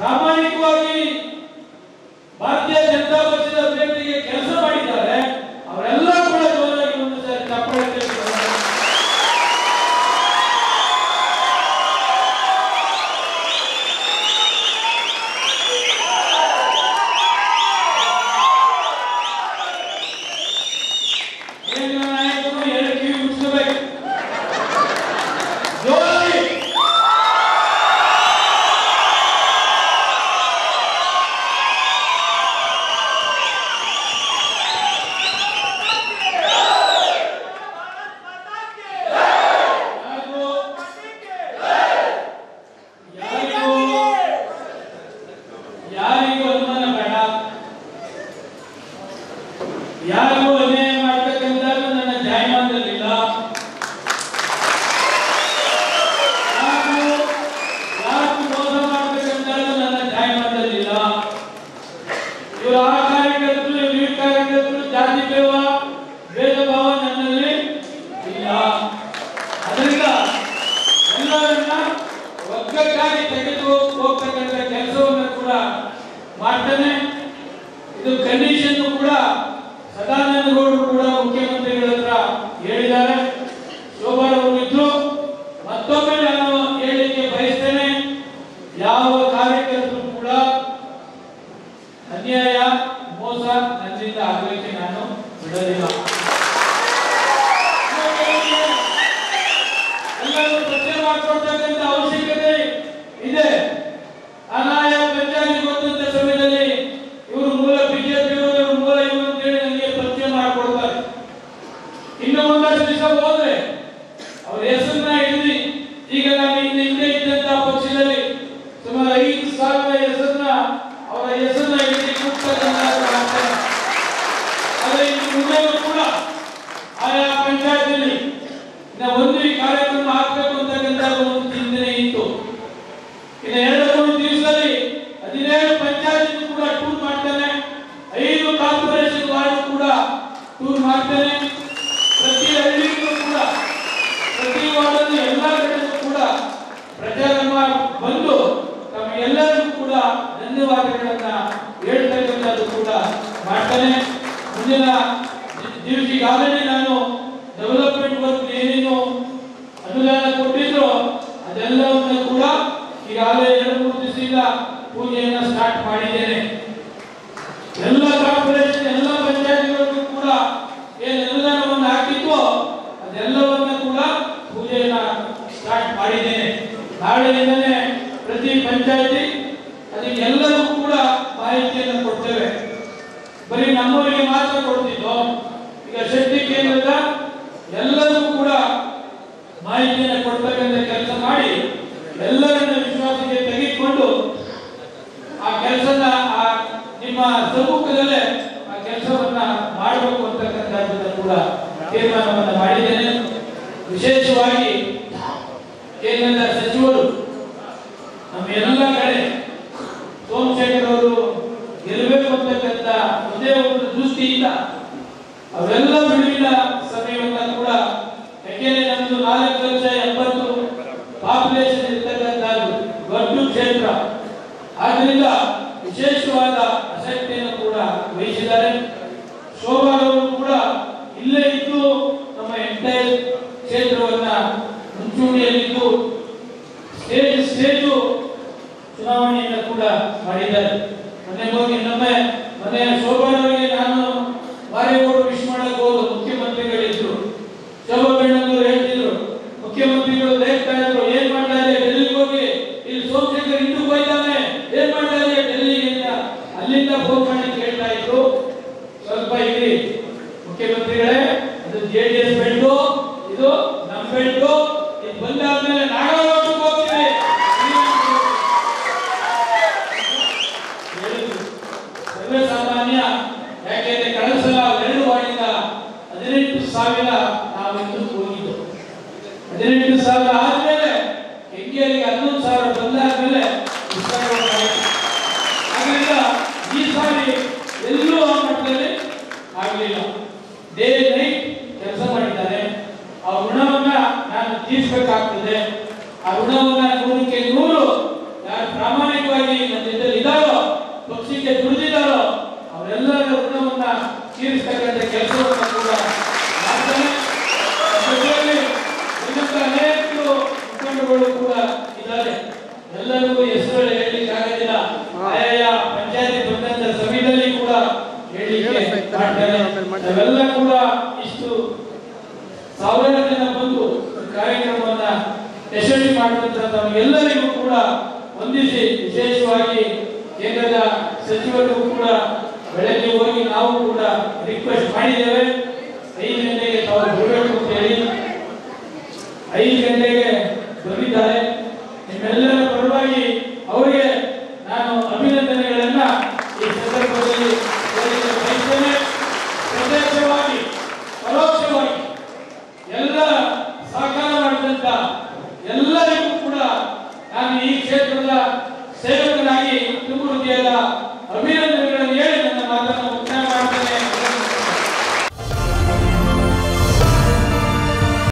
ಪ್ರಾಮಾಣಿಕವಾಗಿ ಭಾರತೀಯ ಜನತಾ ಪಕ್ಷದ ಅಭ್ಯರ್ಥಿಗೆ ಕೆಲಸ ಮಾಡಿದ್ದಾರೆ ಅವರೆಲ್ಲ ಕೂಡ ಜೋರಾಗಿ ಒಂದು ಸಾರಿ ಚಪ್ಪಾಳೆ ತಟ್ಟಬೇಕು. ಏನು ನಾಯಕರು ಎರಡು ಕಿವಿ ಮುಚ್ಕೋಬೇಕು ಜೋರಾಗಿ ಯಾರಿಗೂ ಯಾರಿಗೂ ಯಾರಿಗೂ ಅನುಮಾನ ಬೇಡ ಯಾರಿಗೂ ಅನ್ಯಾಯ ಮಾಡ್ತಕ್ಕಂಥದ್ದು ನನ್ನ ಜಾಯಮಾನದಲ್ಲಿಲ್ಲ ಯಾರಿಗೂ ಯಾರಿಗೂ ಮೋಸ ಮಾಡ್ತಕ್ಕಂಥದ್ದು ನನ್ನ ಜಾಯಮಾನದಲ್ಲಿಲ್ಲ ಇವರು ಆ ಕಾರ್ಯಕರ್ತರು ಇವರು ಈ ಕಾರ್ಯಕರ್ತರು ಜಾತಿ ಭೇದ ಭೇದ ಭಾವ ನನ್ನಲ್ಲಿ ಇಲ್ಲ ಅದರಿಂದ ಎಲ್ಲರನ್ನ ಒಗ್ಗಟ್ಟಾಗಿ ತೆಗೆದು ಹೋಗ್ತಕ್ಕಂಥ ಕೆಲಸವನ್ನು ಕೂಡ ಮಾಡ್ತಾನೆ ಇದು ಕಂಡೀಷನ್ ಕೂಡ ಸದಾನಂದ ಗೌಡರು ಕೂಡ ಮುಖ್ಯಮಂತ್ರಿಗಳ ಹತ್ರ ಹೇಳಿದ್ದಾರೆ ಶೋಭಾರವರು ಇದ್ರು ಮತ್ತೊಮ್ಮೆ ನಾನು ಹೇಳಲಿಕ್ಕೆ ಬಯಸ್ತೇನೆ ಯಾವ ಕಾರ್ಯಕರ್ತರು ಕೂಡ ಅನ್ಯಾಯ ಮೋಸ ನನ್ನಿಂದ ಆಗಲಿಕ್ಕೆ ನಾನು ಬಿಡಲಿಲ್ಲ ಎಲ್ಲರೂ ಪ್ರಚಾರ ಮಾಡ್ಕೊಳ್ತಕ್ಕಂಥ ಅವಶ್ಯಕತೆ ಇದೆ ಅನಾಯ ಪಂಚಾಯತಿ ಬಂದಂತ ಸಮಯದಲ್ಲಿ ಇವರು ಮೂಲ ಬಿಜೆಪಿ ಇವರು ಮೂಲ ಇವರು ಅಂತೇಳಿ ನನಗೆ ಪರಿಚಯ ಮಾಡಿಕೊಡ್ತಾರೆ ಇನ್ನು ಒಂದಷ್ಟು ದಿವಸ ಹೋದ್ರೆ ಅವ್ರ ಹೆಸರನ್ನ ಹಿಡಿದು ಈಗ ನಾನು ಹಿಂದೆ ಹಿಂದೆ ಇದ್ದಂತ ಪಕ್ಷದಲ್ಲಿ ಸುಮಾರು ಐದು ಸಾವಿರ ಹೆಸರನ್ನ ಅವರ ಹೆಸರನ್ನ ಹಿಡಿದು ಕೂಗ್ತಕ್ಕಂಥ ಮಾಡ್ತಾರೆ ಆದರೆ ಇನ್ನು ಮುಂದೆಯೂ ಕೂಡ ಆಯಾ ಪಂಚಾಯತಿಯಲ್ಲಿ ಇನ್ನು ಒಂದು ಈ ಕಾರ್ಯಕ್ರಮ ಹಾಕಬೇಕು ಅಂತಕ್ಕಂಥ ಒಂದು ಚಿಂತನೆ ಇತ್ತು ಇನ್ನು ಎರಡು ಮೂರು ದಿವಸದಲ್ಲಿ ಹದಿನೇಳು ಪಂಚಾಯತ್ ಕೂಡ ಟೂರ್ ಮಾಡ್ತಾನೆ ಐದು ಕಾರ್ಪೊರೇಷನ್ ವಾರ್ಡ್ ಕೂಡ ಟೂರ್ ಮಾಡ್ತಾನೆ ಪ್ರತಿ ಹಳ್ಳಿಗೂ ಕೂಡ ಪ್ರತಿ ವಾರ್ಡಲ್ಲಿ ಎಲ್ಲ ಕಡೆಗೂ ಕೂಡ ಪ್ರಚಾರ ಮಾಡಿ ಬಂದು ತಮಗೆಲ್ಲರಿಗೂ ಕೂಡ ಧನ್ಯವಾದಗಳನ್ನ ಹೇಳ್ತಕ್ಕಂಥದ್ದು ಕೂಡ ಮಾಡ್ತಾನೆ ಮುಂದಿನ ದಿವಸ ಈಗಾಗಲೇ ನಾನು ಡೆವಲಪ್ಮೆಂಟ್ ವರ್ಕ್ ಏನೇನು ಅನುದಾನ ಕೊಟ್ಟಿದ್ರು ಅದೆಲ್ಲವನ್ನು ಕೂಡ ಈಗಾಗಲೇ ಎರಡು ಮೂರು ದಿವಸದಿಂದ ಪೂಜೆಯನ್ನ ಸ್ಟಾರ್ಟ್ ಮಾಡಿದ್ದೇನೆ ಎಲ್ಲ ಕಾರ್ಪೊರೇಷನ್ ಎಲ್ಲ ಪಂಚಾಯತ್ಗಳಿಗೂ ಕೂಡ ಏನು ಅನುದಾನವನ್ನು ಹಾಕಿತ್ತು ಅದೆಲ್ಲವನ್ನ ಕೂಡ ಪೂಜೆಯನ್ನ ಸ್ಟಾರ್ಟ್ ಮಾಡಿದ್ದೇನೆ ನಾಳೆಯಿಂದಲೇ ಪ್ರತಿ ಪಂಚಾಯತಿ ಅದಕ್ಕೆ ಎಲ್ಲರಿಗೂ ಕೂಡ ಮಾಹಿತಿಯನ್ನು ಕೊಡ್ತೇವೆ ಬರೀ ನಮ್ಮವರಿಗೆ ಮಾತ್ರ ಕೊಡ್ತಿದ್ದು ಈಗ ಶಕ್ತಿ ಕೇಂದ್ರದ ಎಲ್ಲರಿಗೂ ಕೂಡ ಮಾಹಿತಿಯನ್ನು ಕೊಡ್ತಕ್ಕಂಥ ಕೆಲಸ ಮಾಡಿ ಎಲ್ಲರನ್ನ ವಿಶ್ವಾಸಕ್ಕೆ ತೆಗೆದುಕೊಂಡು ಆ ಕೆಲಸನ ಆ ನಿಮ್ಮ ಸಮ್ಮುಖದಲ್ಲೇ ಆ ಕೆಲಸವನ್ನ ಮಾಡಬೇಕು ಅಂತಕ್ಕಂಥದ್ದನ್ನು ಕೂಡ ತೀರ್ಮಾನವನ್ನು ಮಾಡಿದ್ದೇನೆ ವಿಶೇಷವಾಗಿ ಕೇಂದ್ರದ ಸಚಿವರು ನಮ್ಮ ಎಲ್ಲ ಕಡೆ ಸೋಮಶೇಖರ್ ಅವರು ಗೆಲ್ಲಬೇಕು ಅಂತಕ್ಕಂಥ ಒಂದೇ ಒಂದು ದೃಷ್ಟಿಯಿಂದ ಅವೆಲ್ಲ ಬಿಡುವಿನ ಸಮಯವನ್ನ ಕೂಡ ಯಾಕೆಂದ್ರೆ ನಮ್ದು ನಾಲ್ಕು ಲಕ್ಷ ಎಂಬತ್ತು ಪಾಪ್ಯುಲೇಷನ್ ಇರ್ತಕ್ಕಂಥದ್ದು ದೊಡ್ಡ ಕ್ಷೇತ್ರ ಆದ್ರಿಂದ ವಿಶೇಷವಾದ ಆಸಕ್ತಿಯನ್ನು ಕೂಡ ವಹಿಸಿದ್ದಾರೆ ಶೋಭಾರವರು ಕೂಡ ಇಲ್ಲೇ ಇದ್ದು ನಮ್ಮ ಎಂಟೈರ್ ಕ್ಷೇತ್ರವನ್ನ ಮುಂಚೂಣಿಯಲ್ಲಿದ್ದು ಸ್ಟೇಜ್ ಸ್ಟೇಜು ಚುನಾವಣೆಯನ್ನು ಕೂಡ ಮಾಡಿದ್ದಾರೆ ಮೊನ್ನೆ ಹೋಗಿ ನಮ್ಮ ಮನೆ ಶೋಭಾರವರಿಗೆ ನಾನು ಮಾರೇಗೌಡ ವಿಶ್ ಮಾಡಕ್ ಹೋದ್ರು ಮುಖ್ಯಮಂತ್ರಿಗಳಿದ್ರು ಶೋಭಾ ಬೆಣ್ಣನವರು ಹೇಳ್ತಿದ್ರು ಮುಖ್ಯಮಂತ್ರಿಗಳು ಹೇಳ್ತಾ ಇದ್ರು ಏನ್ ಮಾಡ್ತಾ ಇದೆ ಡೆಲ್ಲಿಗೆ ಹೋಗಿ ಇಲ್ಲಿ ಸೋಮಶೇಖರ್ ಹಿಂದೂ ಹೋಯ್ತಾನೆ ಏನ್ ಮಾಡ್ತಾ ಇದೆ ಡೆಲ್ಲಿಗೆ ಅಂತ ಅಲ್ಲಿಂದ ಫೋನ್ ಮಾಡಿ ಕೇಳ್ತಾ ಇದ್ರು ಸ್ವಲ್ಪ ಇರಿ ಮುಖ್ಯಮಂತ್ರಿಗಳೇ ಅದು ಜೆ ಡಿ ಎಸ್ ಬೆಲ್ಟು ಇದು ನಮ್ಮ ಬೆಲ್ಟು ಇದು ಬಂದಾದ್ಮೇಲೆ ನಾಗಾಲೋಟಕ್ಕೆ ಹೋಗ್ತೀವಿ ಹೇಳಿದ್ರು. ಸರ್ವೇ ಸಾಮಾನ್ಯ ಯಾಕೆಂದ್ರೆ ಕಳೆದ ಸಲ ಎರಡು ವಾರ್ಡಿಂದ ಹದಿನೆಂಟು ಸಾವಿರ ನಾವು ಇಂದು ಹೋಗಿದ್ದು ಹದಿನೆಂಟು ಸಾವಿರ ಆದ್ಮೇಲೆ ಹೆಂಗೇರಿಗೆ ಹನ್ನೊಂದು ಸಾವಿರ ಬಂದಾದ್ಮೇಲೆ ವಿಸ್ತಾರವನ್ನು ಮಾಡಿದ್ರು. ಹಾಗಾಗಿ ಈ ಸಾರಿ ಎಲ್ಲೂ ಆ ಮಟ್ಟದಲ್ಲಿ ಆಗಲಿಲ್ಲ ಡೇ ನೈಟ್ ಕೆಲಸ ಮಾಡಿದ್ದಾರೆ ಆ ಋಣವನ್ನ ನಾನು ತೀರಿಸಬೇಕಾಗ್ತದೆ ಆ ಋಣವನ್ನ ನೂರಕ್ಕೆ ನೂರು ಯಾರು ಪ್ರಾಮಾಣಿಕವಾಗಿ ನನ್ನ ಜೊತೆ ಇದ್ದಾರೋ ಪಕ್ಷಕ್ಕೆ ದುಡಿದಿದ್ದಾರೋ ಅವರೆಲ್ಲರ ಋಣವನ್ನ ತೀರಿಸ್ತಕ್ಕಂಥ ಕೆಲಸವನ್ನು ಕೂಡ ಮಾಡ್ತಾನೆ ಜೊತೆಯಲ್ಲಿ ಇನ್ನೊಂದು ಅನೇಕರು ಮುಖಂಡಗಳು ಕೂಡ ಇದ್ದಾರೆ ಎಲ್ಲರಿಗೂ ಹೆಸರು ಹೇಳಲಿಕ್ಕೆ ಆಗೋದಿಲ್ಲ ಆಯಾ ಪಂಚಾಯತಿ ಬಂದಂತ ಸಭೆಯಲ್ಲಿ ಕೂಡ ಹೇಳಲಿಕ್ಕೆ ಮಾಡ್ತಾರೆ ನಾವೆಲ್ಲ ಕೂಡ ಇಷ್ಟು ಸಾವಿರಾರು ಜನ ಬಂದು ಈ ಕಾರ್ಯಕ್ರಮವನ್ನ ಯಶಸ್ವಿ ಮಾಡಿದಂತ ನಮಗೆಲ್ಲರಿಗೂ ಕೂಡ ವಂದಿಸಿ ವಿಶೇಷವಾಗಿ ಕೇಂದ್ರದ ಸಚಿವರಿಗೂ ಕೂಡ ಬೆಳಗ್ಗೆ ಹೋಗಿ ನಾವು ಕೂಡ ರಿಕ್ವೆಸ್ಟ್ ಮಾಡಿದ್ದೇವೆ ಐದು ಗಂಟೆಗೆ ತಾವು ಬರಬೇಕು ಅಂತ ಹೇಳಿ ಐದು ಗಂಟೆಗೆ ಬಂದಿದ್ದಾರೆ ನಿಮ್ಮೆಲ್ಲರ ಪರವಾಗಿ ಅವರಿಗೆ ನಾನು ಅಭಿನಂದನೆಗಳನ್ನ ಈ ಸಂದರ್ಭದಲ್ಲಿ ಹೇಳಲಿಕ್ಕೆ ಬಯಸ್ತೇನೆ ಪ್ರತ್ಯಕ್ಷವಾಗಿ ಪರೋಕ್ಷವಾಗಿ ಎಲ್ಲ ಸಹಕಾರ ಮಾಡಿದಂತ ಎಲ್ಲರಿಗೂ ಕೂಡ ನಾನು ಈ ಕ್ಷೇತ್ರದ ಸೇವಕನಾಗಿ ತುಂಬ ಹೃದಯದ ಅಭಿನಂದನೆ